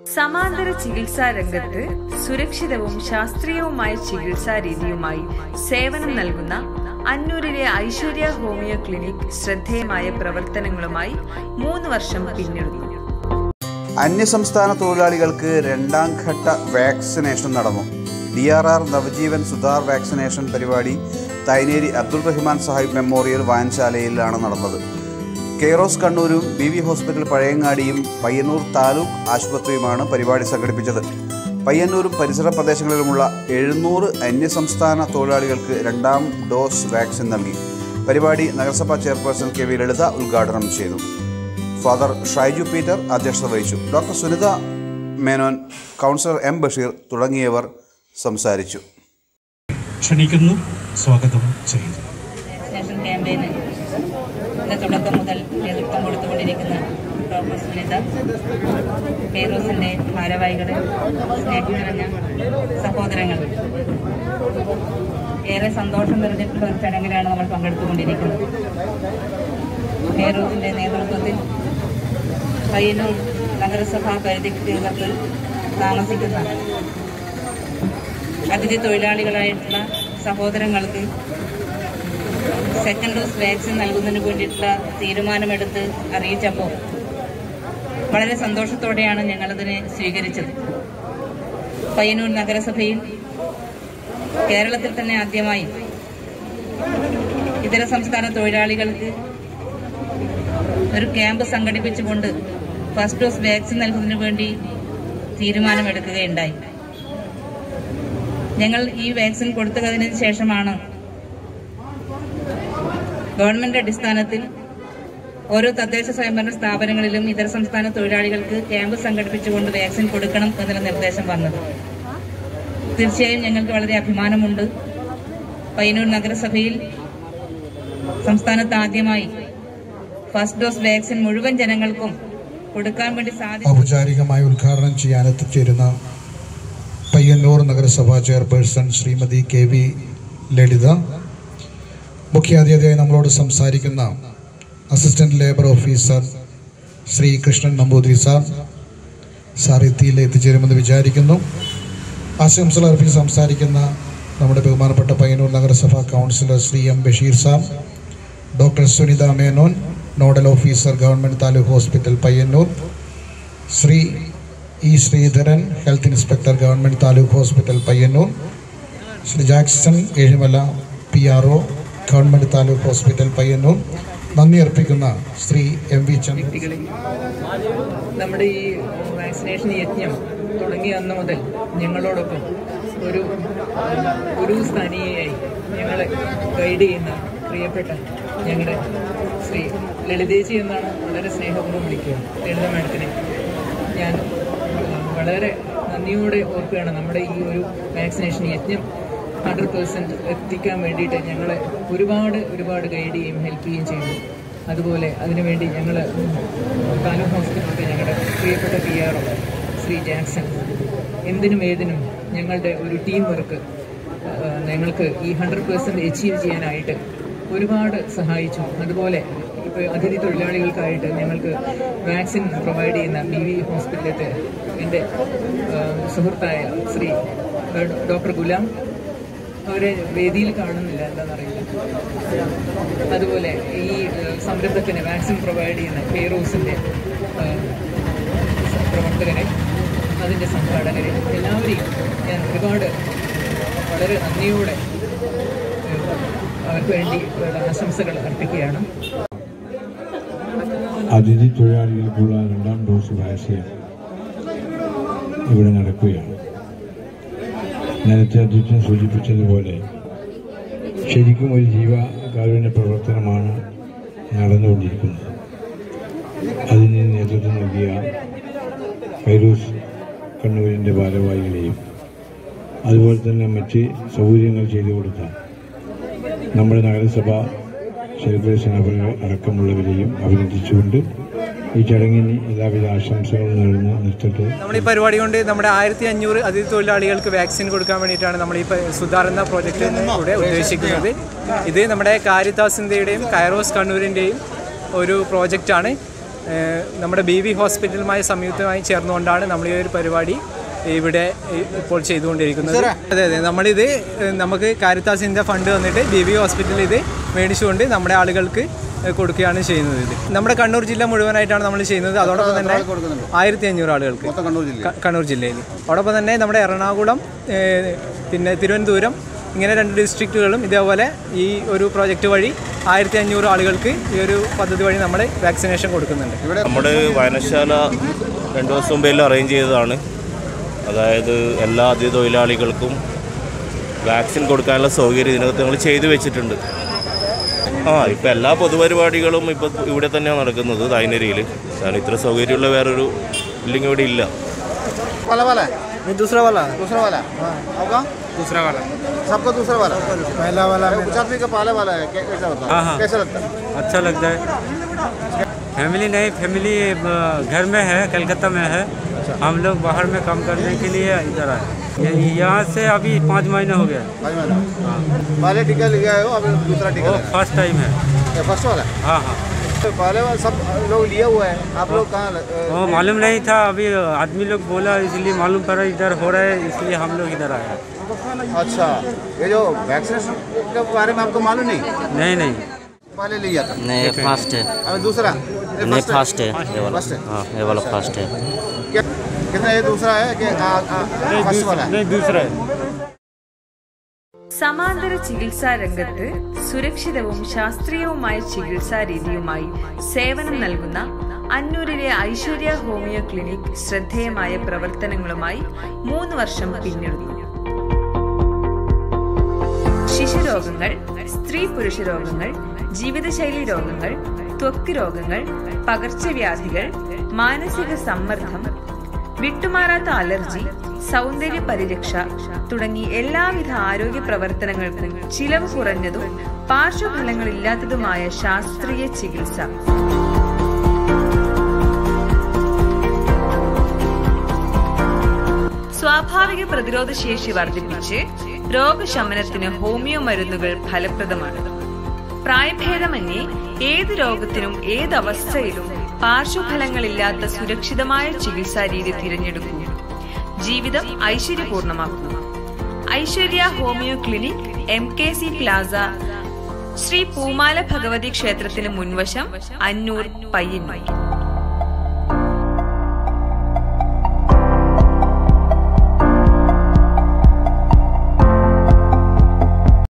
സമാന്തര ചികിത്സാ രംഗത്ത് സുരക്ഷിതവും ശാസ്ത്രീയവുമായ ചികിത്സാ രീതിയുമായി സേവനം നൽകുന്ന അന്നൂരിലെ ഐശ്വര്യ ഹോമിയോ ക്ലിനിക് ശ്രദ്ധേയമായ പ്രവർത്തനങ്ങളുമായി മൂന്ന് വർഷം പിന്നിടുന്നു അന്യസംസ്ഥാന തൊഴിലാളികൾക്ക് രണ്ടാം ഘട്ട വാക്സിനേഷൻ നടന്നു D R R Navajeevan Sudhar vaccination പരിപാടി തൈനേരി അബ്ദുൾ റഹ്മാൻ സാഹിബ് മെമ്മോറിയൽ വായനശാലയിലാണ് നടന്നത് കെയറോസ് കണ്ണൂരും ബി വി ഹോസ്പിറ്റൽ പഴയങ്ങാടിയും പയ്യന്നൂർ താലൂക്ക് ആശുപത്രിയുമാണ് പരിപാടി സംഘടിപ്പിച്ചത് പയ്യന്നൂരും പരിസര പ്രദേശങ്ങളിലുമുള്ള എഴുന്നൂറ് അന്യസംസ്ഥാന തൊഴിലാളികൾക്ക് രണ്ടാം ഡോസ് വാക്സിൻ നൽകി പരിപാടി നഗരസഭാ ചെയർപേഴ്സൺ കെ വി ലളിത ഉദ്ഘാടനം ചെയ്തു ഫാദർ ഷൈജു പീറ്റർ അധ്യക്ഷത വഹിച്ചു doctor Sunitha Menon councillor M Basheer തുടങ്ങിയവർ സംസാരിച്ചു ക്ഷണിക്കുന്നു സ്വാഗതം ചെയ്യുന്നു വാക്സിനേഷൻ ക്യാമ്പയിന് ഇതിന്റെ തുടക്കം മുതൽ നേതൃത്വം കൊടുത്തുകൊണ്ടിരിക്കുന്ന ഡോക്ടർ സുനിത കെയ്റോസിന്റെ ഭാരവാഹികളെ സ്നേഹം നിറഞ്ഞ സഹോദരങ്ങൾ ഏറെ സന്തോഷം നിറഞ്ഞിട്ടുള്ള ഒരു ചടങ്ങിലാണ് നമ്മൾ പങ്കെടുത്തുകൊണ്ടിരിക്കുന്നത് കെയ്റോസിന്റെ നേതൃത്വത്തിൽ പയ്യന്നൂർ നഗരസഭാ പരിധിക്കകത്ത് താമസിക്കുന്ന അതിഥി തൊഴിലാളികളായിട്ടുള്ള സഹോദരങ്ങൾക്ക് സെക്കൻഡ് ഡോസ് വാക്സിൻ നൽകുന്നതിന് വേണ്ടിയിട്ടുള്ള തീരുമാനമെടുത്ത് അറിയിച്ചപ്പോൾ വളരെ സന്തോഷത്തോടെയാണ് ഞങ്ങളതിനെ സ്വീകരിച്ചത് പയ്യന്നൂർ നഗരസഭയിൽ കേരളത്തിൽ തന്നെ ആദ്യമായി ഇതര സംസ്ഥാന തൊഴിലാളികൾക്ക് ഒരു ക്യാമ്പ് സംഘടിപ്പിച്ചുകൊണ്ട് ഫസ്റ്റ് ഡോസ് വാക്സിൻ നൽകുന്നതിന് വേണ്ടി തീരുമാനമെടുക്കുകയുണ്ടായി ഞങ്ങൾ ഈ വാക്സിൻ കൊടുത്തതിന് ശേഷമാണ് ഗവൺമെന്റ് അടിസ്ഥാനത്തിൽ ഓരോ തദ്ദേശ സ്വയംഭരണ സ്ഥാപനങ്ങളിലും ഇതര സംസ്ഥാന തൊഴിലാളികൾക്ക് ക്യാമ്പ് സംഘടിപ്പിച്ചുകൊണ്ട് വാക്സിൻ കൊടുക്കണം എന്നുള്ള നിർദ്ദേശം വന്നത് തീർച്ചയായും ഞങ്ങൾക്ക് വളരെ അഭിമാനമുണ്ട് പയ്യന്നൂർ നഗരസഭയിൽ സംസ്ഥാനത്ത് ആദ്യമായി ഫസ്റ്റ് ഡോസ് വാക്സിൻ മുഴുവൻ ജനങ്ങൾക്കും കൊടുക്കാൻ വേണ്ടി സാധിച്ചു ഔപചാരികമായി ഉദ്ഘാടനം ചെയ്യാൻ എത്തിച്ചേരുന്ന പയ്യന്നൂർ നഗരസഭാ chairperson Shrimati K V Lalitha മുഖ്യാതിഥിയായി നമ്മളോട് സംസാരിക്കുന്ന assistant labour officer Shri Krishnan Namboothiri sir sir എത്തിയിൽ എത്തിച്ചേരുമെന്ന് വിചാരിക്കുന്നു ആശംസകൾ അർപ്പിച്ച് സംസാരിക്കുന്ന നമ്മുടെ ബഹുമാനപ്പെട്ട പയ്യന്നൂർ നഗരസഭാ councillor Shri M Basheer sir doctor Sunitha Menon nodal officer government taluk hospital Payyanur Shri E Sreedharan health inspector government taluk hospital Payyanur Shri Jackson Ezhimala P R O government taluk hospital Payyanur നന്ദി അർപ്പിക്കുന്ന ശ്രീ എം വി ചന്ദ്രൻ വ്യക്തികളെ നമ്മുടെ ഈ വാക്സിനേഷൻ യജ്ഞം തുടങ്ങിയ അന്ന് മുതൽ ഞങ്ങളോടൊപ്പം ഒരു ഗുരു സ്ഥാനീയയായി ഞങ്ങളെ ഗൈഡ് ചെയ്യുന്ന പ്രിയപ്പെട്ട ഞങ്ങളുടെ ശ്രീ ലളിതേച്ചി എന്നാണ് വളരെ സ്നേഹപൂർവ്വം വിളിക്കുക ലളിത മാഡത്തിനെ ഞാൻ ആ, വളരെ നന്ദിയോടെ ഓർക്കുകയാണ് നമ്മുടെ ഈ ഒരു വാക്സിനേഷൻ യജ്ഞം ഹൺഡ്രഡ് പേഴ്സൻറ്റ് എത്തിക്കാൻ വേണ്ടിയിട്ട് ഞങ്ങളെ ഒരുപാട് ഒരുപാട് ഗൈഡ് ചെയ്യുകയും ഹെൽപ്പ് ചെയ്യുകയും ചെയ്തു അതുപോലെ അതിനുവേണ്ടി ഞങ്ങൾ താലൂക്ക് ഹോസ്പിറ്റലിലെ ഞങ്ങളുടെ പ്രിയപ്പെട്ട പി ആർ ശ്രീ ജാക്സൺ എന്തിനും ഏതിനും ഞങ്ങളുടെ ഒരു ടീം വർക്ക് ഞങ്ങൾക്ക് ഈ ഹൺഡ്രഡ് പേഴ്സൻറ്റ് അച്ചീവ് ചെയ്യാനായിട്ട് ഒരുപാട് സഹായിച്ചു അതുപോലെ ഇപ്പോൾ അതിഥി തൊഴിലാളികൾക്കായിട്ട് ഞങ്ങൾക്ക് വാക്സിൻ പ്രൊവൈഡ് ചെയ്യുന്ന ബി വി ഹോസ്പിറ്റലിലത്തെ എൻ്റെ ആ, സുഹൃത്തായ ശ്രീ ഡോക്ടർ ഗുലാം അവരെ വേദിയിൽ കാണുന്നില്ല എന്താണെന്നറിയില്ല അതുപോലെ ഈ ഏഹ്, സംരംഭത്തിന് വാക്സിൻ പ്രൊവൈഡ് ചെയ്യുന്ന കെയറോസിൻ്റെ പ്രവർത്തകരെ അതിൻ്റെ സംഘാടകരെ എല്ലാവരെയും ഞാൻ ഒരുപാട് വളരെ നന്ദിയോടെ ഏഹ്, അവർക്ക് വേണ്ടി ഉള്ള ആശംസകൾ അർപ്പിക്കുകയാണ് അതിഥി തൊഴിലാളികൾക്കുള്ള രണ്ടാം ഡോസ് വാക്സിൻ ഇവിടെ നടക്കുകയാണ് നേരത്തെ അധ്യക്ഷൻ സൂചിപ്പിച്ചതുപോലെ ശരിക്കും ഒരു ജീവകാരുണ്യ പ്രവർത്തനമാണ് നടന്നുകൊണ്ടിരിക്കുന്നത് അതിന് നേതൃത്വം നൽകിയ ഫൈറൂസ് കണ്ണൂരിൻ്റെ ഭാരവാഹികളെയും അതുപോലെ തന്നെ മറ്റ് സൗകര്യങ്ങൾ ചെയ്തു കൊടുത്ത നമ്മുടെ നഗരസഭ ചെയർപേഴ്സൺ അവർ അടക്കമുള്ളവരെയും അഭിനന്ദിച്ചുകൊണ്ട് ഈ ചടങ്ങിന് എല്ലാവിധ ആശംസകളും നേർന്ന് നിർത്തട്ടെ നമ്മൾ ഈ പരിപാടി കൊണ്ട് നമ്മുടെ ആയിരത്തി അഞ്ഞൂറ് അതിഥി തൊഴിലാളികൾക്ക് വാക്സിൻ കൊടുക്കാൻ വേണ്ടിയിട്ടാണ് നമ്മൾ ഈ പ- സുധാർ എന്ന പ്രോജക്റ്റിലൂടെ ഉദ്ദേശിക്കുന്നത് ഇത് നമ്മുടെ കാരിത്താസ് ഇന്ത്യയുടെയും കൈറോസ് കണ്ണൂരിൻ്റെയും ഒരു പ്രോജക്റ്റാണ് ഏഹ്, നമ്മുടെ ബി വി ഹോസ്പിറ്റലുമായി സംയുക്തമായി ചേർന്നുകൊണ്ടാണ് നമ്മൾ ഈ ഒരു പരിപാടി ഇവിടെ ഇ- ഇപ്പോൾ ചെയ്തുകൊണ്ടിരിക്കുന്നത് അതെ അതെ നമ്മളിത് ഏഹ്, നമുക്ക് കാരിത്താസിൻ്റെ ഫണ്ട് വന്നിട്ട് ബി വി ഹോസ്പിറ്റലിൽ ഇത് മേടിച്ചുകൊണ്ട് നമ്മുടെ ആളുകൾക്ക് ഏഹ്, കൊടുക്കുകയാണ് ചെയ്യുന്നത് ഇത് നമ്മുടെ കണ്ണൂർ ജില്ല മുഴുവനായിട്ടാണ് നമ്മൾ ചെയ്യുന്നത് അതോടൊപ്പം തന്നെ ആയിരത്തി അഞ്ഞൂറ് ആളുകൾക്ക് ക- കണ്ണൂർ ജില്ലയിൽ അതോടൊപ്പം തന്നെ നമ്മുടെ എറണാകുളം ഏഹ്, പിന്നെ തിരുവനന്തപുരം ഇങ്ങനെ രണ്ട് ഡിസ്ട്രിക്റ്റുകളും ഇതേപോലെ ഈ ഒരു പ്രോജക്റ്റ് വഴി ആയിരത്തി അഞ്ഞൂറ് ആളുകൾക്ക് ഈ ഒരു പദ്ധതി വഴി നമ്മൾ വാക്സിനേഷൻ കൊടുക്കുന്നുണ്ട് നമ്മുടെ വായനശാല രണ്ട് ദിവസം മുമ്പ് എല്ലാം അറേഞ്ച് ചെയ്തതാണ് അതായത് എല്ലാ അതിഥി തൊഴിലാളികൾക്കും വാക്സിൻ കൊടുക്കാനുള്ള സൗകര്യം ഇതിനകത്ത് ഞങ്ങൾ ചെയ്തു വെച്ചിട്ടുണ്ട് ആ ഇപ്പം എല്ലാ പൊതുപരിപാടികളും ഇപ്പം ഇവിടെ തന്നെയാണ് നടക്കുന്നത് തായ്നരിയിൽ കാരണം ഇത്ര സൗകര്യമുള്ള വേറൊരു ബിൽഡിംഗ് ഇവിടെ ഇല്ല वाला वाला है दूसरा वाला दूसरा वाला आपका दूसरा वाला सबका दूसरा वाला पहला वाला कुछ आदमी का पहले वाला है कै- कैसा होता हाँ, है हाँ। कैसा लगता है अच्छा लगता है फैमिली नहीं फैमिली अ, घर में है कलकत्ता में है हम लोग बाहर में काम करने के लिए इधर आए ये- यहाँ से अभी पाँच महीने हो गया भाई मैंने पहले टीका लिया है अभी दूसरा टीका वो लेना है। फर्स्ट टाइम है ये फर्स्ट वाला है? हाँ हाँ तो पहले वाला सब लोग लिया हुआ है आप लोग कहाँ ल- वो मालूम नहीं था अभी आदमी लोग बोला इसलिए मालूम पड़ा इधर हो रहा है इसलिए हम लोग इधर आए हैं। अच्छा ये जो वैक्सीनेशन के बारे में आपको मालूम नहीं नहीं नहीं पहले लिया था नहीं ये फर्स्ट है अभी दूसरा ये नहीं first फर्स्ट है ये वाला फर्स्ट है हाँ ये वाला फर्स्ट है क्या कितना ये दूसरा है कि फर्स्ट वाला है नहीं दूसरा है സമാന്തര ചികിത്സാ രംഗത്ത് സുരക്ഷിതവും ശാസ്ത്രീയവുമായ ചികിത്സാ രീതിയുമായി സേവനം നൽകുന്ന അന്നൂരിലെ ഐശ്വര്യ ഹോമിയോ ക്ലിനിക് ശ്രദ്ധേയമായ പ്രവർത്തനങ്ങളുമായി മൂന്ന് വർഷം പിന്നിടുന്നു ശിശുരോഗങ്ങൾ സ്ത്രീ പുരുഷ രോഗങ്ങൾ ജീവിതശൈലി രോഗങ്ങൾ ത്വക്ക് രോഗങ്ങൾ പകർച്ചവ്യാധികൾ മാനസിക സമ്മർദ്ദം വിട്ടുമാറാത്ത അലർജി സൗന്ദര്യ പരിരക്ഷ തുടങ്ങി എല്ലാവിധ ആരോഗ്യ പ്രവർത്തനങ്ങൾക്കും ചിലവ് കുറഞ്ഞതും പാർശ്വഫലങ്ങളില്ലാത്തതുമായ ശാസ്ത്രീയ ചികിത്സ സ്വാഭാവിക പ്രതിരോധ ശേഷി വർദ്ധിപ്പിച്ച് രോഗശമനത്തിന് ഹോമിയോ മരുന്നുകൾ ഫലപ്രദമാണ് പ്രായഭേദമന്യേ ഏത് രോഗത്തിനും ഏത് അവസ്ഥയിലും പാർശ്വഫലങ്ങളില്ലാത്ത സുരക്ഷിതമായ ചികിത്സാ രീതി തിരഞ്ഞെടുക്കൂ ജീവിതം ഐശ്വര്യപൂർണമാക്കൂ Aishwarya homeo clinic M K C plaza Shri Poomala Bhagavathi ക്ഷേത്രത്തിന് മുൻവശം അന്നൂർ പയ്യന്നൂർ